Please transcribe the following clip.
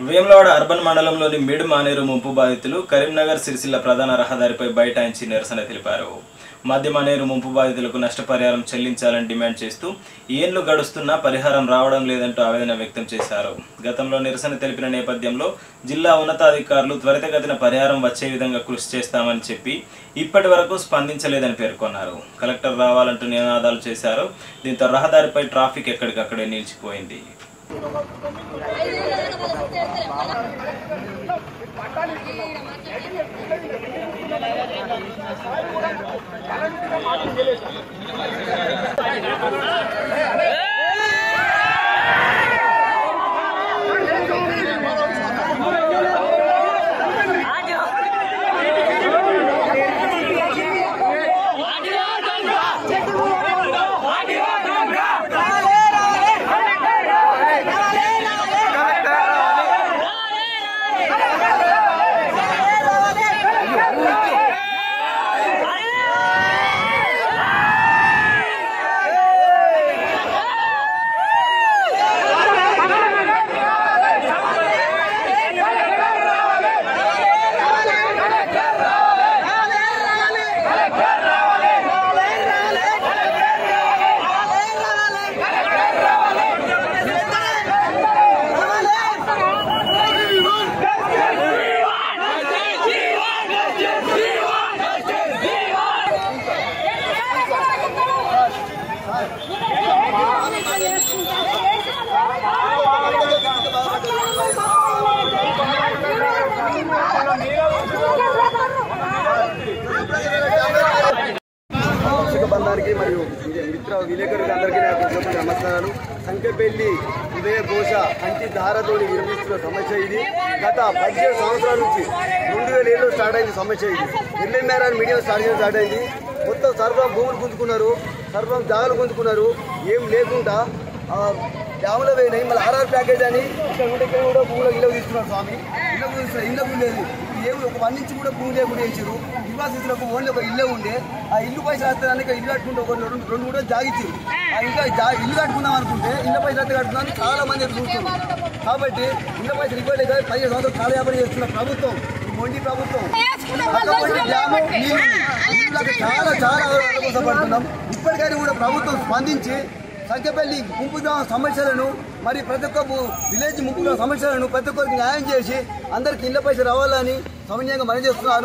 Vemulawada urban మండలంలోని mid Maneru ముంపు బాధితులు కరీంనగర్ సిరిసిల్ల ప్రధాన రహదారిపై బైఠాయించి నిరసన తెలిపారు మధ్య మానేరు ముంపు బాధితులకు నష్టపరిహారం చెల్లించాలని డిమాండ్ చేస్తూ ఏళ్లు గడుస్తున్నా పరిహారం రావడం లేదంటూ ఆవేదన వ్యక్తం చేశారు గతంలో నిరసన తెలిపిన నేపథ్యంలో జిల్లా ఉన్నతాధికారులు త్వరితగతిన పరిహారం వచ్చే విధంగా కృషి చేస్తామని చెప్పి ఇప్పటి వరకు స్పందించలేదని పేర్కొన్నారు కలెక్టర్ రావాలంటూ నినాదాలు చేశారు దీంతో రహదారిపై ట్రాఫిక్ ఎక్కడికక్కడే నిలిచిపోయింది కౌశిక బంధానికి మరియు మిత్ర విలేకరులకు అందరికీ నా కృతజ్ఞతలు నమస్కారాలు సంఖ్యపెల్లి ఉదయ ఘోష కంటి ధారతోని నిర్మిస్తున్న సమస్య ఇది గత పదిహేడు సంవత్సరాల నుంచి రెండు వేల ఏళ్ళు స్టార్ట్ అయింది సమస్య ఇది ఎల్ఎంఆర్ అని మీడియం స్టార్ట్ చేయడం స్టార్ట్ అయింది మొత్తం సర్వం భూములు గుంజుకున్నారు సర్వం జాగాలు గుంజుకున్నారు ఏం లేకుండా ఆ, డ్యాములో పోయినాయి మళ్ళీ ఆర్ఆర్ ప్యాకేజ్ అని ఇక్కడ ఉంటే ఇక్కడ కూడా భూములు ఇల్లు తీసుకున్నారు స్వామి ఇల్లు తీసుకున్నారు ఇల్లు లేదు ఇప్పుడు ఏమి ఒక వన్ నుంచి కూడా భూమి లేకుండా వేసారు నివాసితులకు ఓన్లీ ఒక ఇల్లే ఉండే ఆ ఇల్లు పైసలు వస్తానికి ఇల్లు కట్టుకుంటే ఒక రెండు రెండు కూడా జాగిచ్చారు ఆ ఇంకా జా- ఇల్లు కట్టుకుందాం అనుకుంటే ఇళ్ళ పైసలు అయితే కట్టుకుందాం చాలా మంది ఎదురు చూస్తున్నారు కాబట్టి ఇళ్ళ పైసలు ఇవ్వలేక పదిహేను సంవత్సరాలు కాలయాపన చేస్తున్న ప్రభుత్వం ఈ మొండి ప్రభుత్వం పక్కపొంటి డ్యాము నీళ్లు నీళ్ళకి చాలా చాలా అవసరపడుతున్నాం ఇప్పటికైనా కూడా ప్రభుత్వం స్పందించి సంఖ్యపల్లి ముంపు గ్రామ సమస్యలను మరి ప్రతి ఒక్క ము- విలేజ్ ముంపు గ్రామ సమస్యలను ప్రతి ఒక్కరికి న్యాయం చేసి అందరికి ఇళ్ల పైసలు రావాలని సమన్వయంగా మనం చేస్తున్నారు